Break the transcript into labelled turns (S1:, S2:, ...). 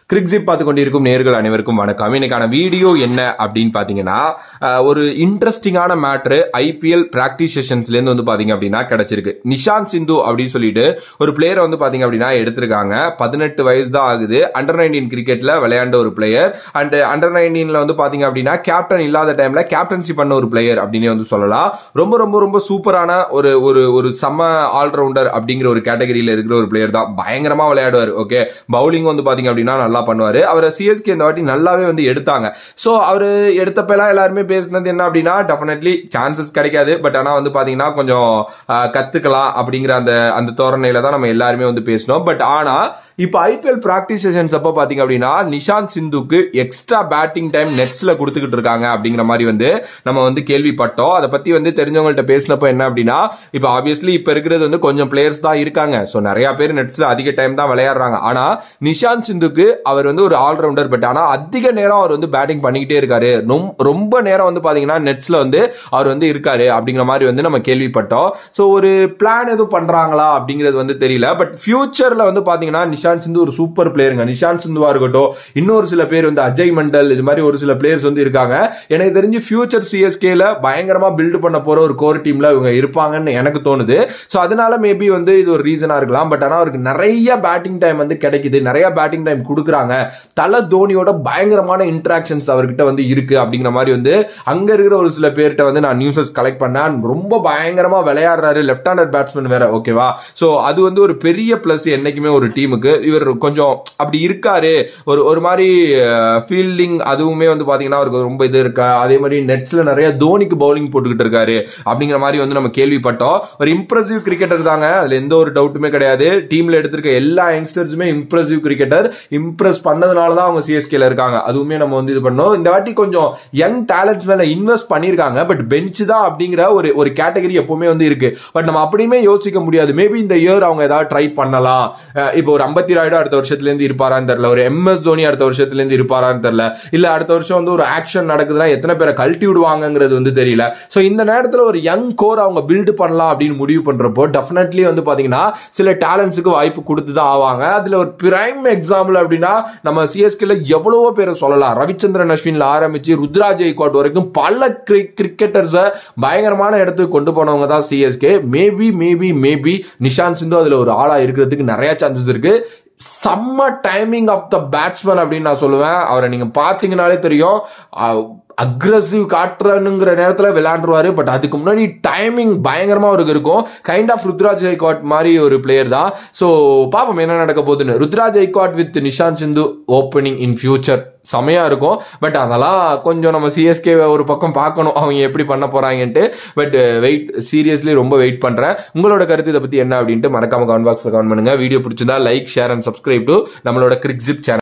S1: கிரிக்ஸிப் பார்த்து கொண்டிருக்கும் நேர்கள் அனைவருக்கும் வணக்கம் இன்னைக்கான வீடியோ என்ன அப்படின்னு பாத்தீங்கன்னா அஹ், ஒரு இன்ட்ரெஸ்டிங்கான மேட்ரு ஐபிஎல் பிராக்டிஸ் செஷன்ஸ்ல இருந்து வந்து பாத்தீங்க அப்படின்னா கிடைச்சிருக்கு நிஷாந்த் சிந்து அப்படின்னு சொல்லிட்டு ஒரு பிளேயரை வந்து பாத்தீங்க அப்படின்னா எடுத்திருக்காங்க பதினெட்டு வயசு தான் ஆகுது அண்டர் நைன்டீன் கிரிக்கெட்ல விளையாண்ட ஒரு பிளேயர் அண்ட் அண்டர் நைன்டீன்ல வந்து பாத்தீங்க அப்படின்னா கேப்டன் இல்லாத டைம்ல கேப்டன்சி பண்ண ஒரு பிளேயர் அப்படின்னு வந்து சொல்லலாம் ரொம்ப ரொம்ப ரொம்ப சூப்பரான ஒரு ஒரு ஒரு செம்ம ஆல்ரவுண்டர் அப்படிங்கிற ஒரு கேட்டகரியில இருக்கிற ஒரு பிளேயர் தான் பயங்கரமா விளையாடுவார் ஓகே பவுலிங் வந்து பாத்தீங்க அப்படின்னா நல்லா பண்ணுவாரு அவரை சிஎஸ்கே இந்த வாட்டி நல்லாவே வந்து எடுத்தாங்க ஸோ அவர் எடுத்தப்பெல்லாம் எல்லாருமே பேசுனது என்ன அப்படின்னா டெஃபினெட்லி சான்சஸ் கிடைக்காது பட் ஆனா வந்து பாத்தீங்கன்னா கொஞ்சம் ஆஹ், கத்துக்கலாம் அப்படிங்கிற அந்த அந்த தோரணையில தான் நம்ம எல்லாருமே வந்து பேசணும் பட் ஆனா இப்போ ஐபிஎல் பிராக்டிஸ் செஷன்ஸ் அப்போ பாத்தீங்க அப்படின்னா நிஷாந்த் சிந்துக்கு எக்ஸ்ட்ரா பேட்டிங் டைம் நெட்ஸ்ல கொடுத்துக்கிட்டு இருக்காங்க அப்படிங்கிற மாதிரி வந்து நம்ம வந்து கேள்விப்பட்டோம் அதை பத்தி வந்து தெரிஞ்சவங்கள்ட்ட பேசினப்போ என்ன அப்படின்னா இப்போ ஆப்வியஸ்லி இப்போ இருக்கிறது வந்து கொஞ்சம் பிளேயர்ஸ் தான் இருக்காங்க ஸோ நிறைய பேர் நெட்ஸ்ல அதிக டைம் தான் விளையாடுறாங்க ஆனா நிஷாந்த் சிந்துக்கு அவர் வந்து ஒரு ஆல்ரவுண்டர் பட் ஆனா அதிக நேரம் அவர் வந்து பேட்டிங் பண்ணிக்கிட்டே இருக்காரு ரொம்- ரொம்ப நேரம் வந்து பாத்தீங்கன்னா நெட்ஸ்ல வந்து அவர் வந்து இருக்காரு அப்படிங்கிற மாதிரி வந்து நம்ம கேள்விப்பட்டோம் ஸோ ஒரு பிளான் எதுவும் பண்றாங்களா அப்படிங்கிறது வந்து தெரியல பட் ஃபியூச்சர்ல வந்து பாத்தீங்கன்னா நிஷாந்த் சிந்து ஒரு சூப்பர் பிளேயருங்க நிஷாந்த் சிந்துவா இருக்கட்டும் இன்னொரு சில பேர் வந்து அஜய் மண்டல் இது மாதிரி ஒரு சில பிளேயர்ஸ் வந்து இருக்காங்க எனக்கு தெரிஞ்சு ஃபியூச்சர் சிஎஸ்கேல பயங்கரமா பில்ட் பண்ண போற ஒரு கோர் டீம்ல இவங்க இருப்பாங்கன்னு எனக்கு தோணுது ஸோ அதனால மேபி வந்து இது ஒரு ரீசனா இருக்கலாம் பட் ஆனா அவருக்கு நிறைய பேட்டிங் டைம் வந்து கிடைக்குது நிறைய பேட்டிங் டைம் கொடுக்குறாங்க தல தோனியோட பயங்கரமான இன்ட்ராக்ஷன்ஸ் அவர்கிட்ட வந்து இருக்கு அப்படிங்கிற மாதிரி வந்து அங்க இருக்கிற ஒரு சில பேர்கிட்ட வந்து நான் நியூஸஸ் கலெக்ட் பண்ணேன் ரொம்ப பயங்கரமா விளையாடுறாரு லெஃப்ட் ஹேண்டர் பேட்ஸ்மேன் வேற ஓகேவா ஸோ அது வந்து ஒரு பெரிய பிளஸ் என்னைக்குமே ஒரு டீமுக்கு இவர் கொஞ்சம் அப்படி இருக்காரு ஒரு ஒரு மாதிரி ஃபீல்டிங் அதுவுமே வந்து பாத்தீங்கன்னா அவருக்கு ரொம்ப இது இருக்கா அதே மாதிரி நெட்ஸ்ல நிறைய தோனிக்கு பவுலிங் போட்டுக்கிட்டு இருக்காரு அப்படிங்கிற மாதிரி வந்து நம்ம கேள்விப்பட்டோம் ஒரு இம்ப்ரெசிவ் கிரிக்கெட்டர் தாங்க அதுல எந்த ஒரு டவுட்டுமே கிடையாது டீம்ல எடுத்திருக்க எல்லா யங்ஸ்டர்ஸுமே இம்ப்ரெசிவ் கிரிக்கெட்டர் இம்ப்ரெஸ் பண்ணதுனால தான் அவங்க சிஎஸ்கேல இருக்காங்க அதுவுமே நம்ம வந்து இது பண்ணோம் இந்த வாட்டி கொஞ்சம் யங் டேலண்ட்ஸ் மேல இன்வெஸ்ட் பண்ணியிருக்காங்க பட் பெஞ்ச் தான் அப்படிங்கிற ஒரு ஒரு கேட்டகரி எப்பவுமே வந்து இருக்கு பட் நம்ம அப்படியுமே யோசிக்க முடியாது மேபி இந்த இயர் அவங்க ஏதாவது ட்ரை பண்ணலாம் அஹ் இப்போ ஒரு அம்பத்தி ராய்டு அடுத்த வருஷத்துல இருந்து இருப்பாரான்னு தெரியல ஒரு எம்எஸ் தோனி அடுத்த வருஷத்துல இருந்து இருப்பாரான்னு தெரியல இல்ல அடுத்த வருஷம் வந்து ஒரு ஆக்ஷன் நடக்குதுன்னா எத்தனை பேரை கழட்டி விடுவாங்கங்கிறது வந்து தெரியல சோ இந்த நேரத்துல ஒரு யங் கோர் அவங்க பில்டு பண்ணலாம் அப்படின்னு முடிவு பண்றப்போ டெஃபினெட்லி வந்து பாத்தீங்கன்னா சில டேலண்ட்ஸுக்கு வாய்ப்பு கொடுத்து தான் ஆவாங்க அதுல ஒரு பிரைம் எக்ஸாம்பிள் அப்படின்னா நம்ம சிஎஸ்கேல எவ்வளவோ பேரை சொல்லலாம் ரவிச்சந்திரன் அஸ்வின்ல ஆரம்பிச்சு ருத்ராஜ் ஐகாட் வரைக்கும் பல கிரிக்கெட்டர்ஸை பயங்கரமான இடத்துக்கு கொண்டு போனவங்க தான் CSK maybe maybe maybe Nishant Sindhu அதுல ஒரு ஆளா இருக்கிறதுக்கு நிறைய சான்சஸ் இருக்கு செம்ம டைமிங் ஆஃப் த பேட்ஸ்மேன் அப்படின்னு நான் சொல்லுவேன் அவரை நீங்க பாத்தீங்கன்னாலே தெரியும் அக்ரஸிவ் காட்டுறனுங்கிற நேரத்தில் விளையாண்டுருவாரு பட் அதுக்கு முன்னாடி டைமிங் பயங்கரமா அவருக்கு இருக்கும் கைண்ட் ஆஃப் ருத்ராஜ் ஐகாட் மாதிரி ஒரு பிளேயர் தான் ஸோ பாப்போம் என்ன நடக்க போகுதுன்னு Ruturaj Gaikwad with Nishant Sindhu opening in future செமையா இருக்கும் பட் அதெல்லாம் கொஞ்சம் நம்ம சிஎஸ்கே ஒரு பக்கம் பார்க்கணும் அவங்க எப்படி பண்ண போறாங்கன்ட்டு பட் வெயிட் சீரியஸ்லி ரொம்ப வெயிட் பண்றேன் உங்களோட கருத்து இதை பத்தி என்ன அப்படின்ட்டு மறக்காம கமெண்ட் பாக்ஸ்ல கமெண்ட் பண்ணுங்க வீடியோ பிடிச்சிருந்தா like share and subscribe to நம்மளோட கிரிக்ஸிப் சேனல்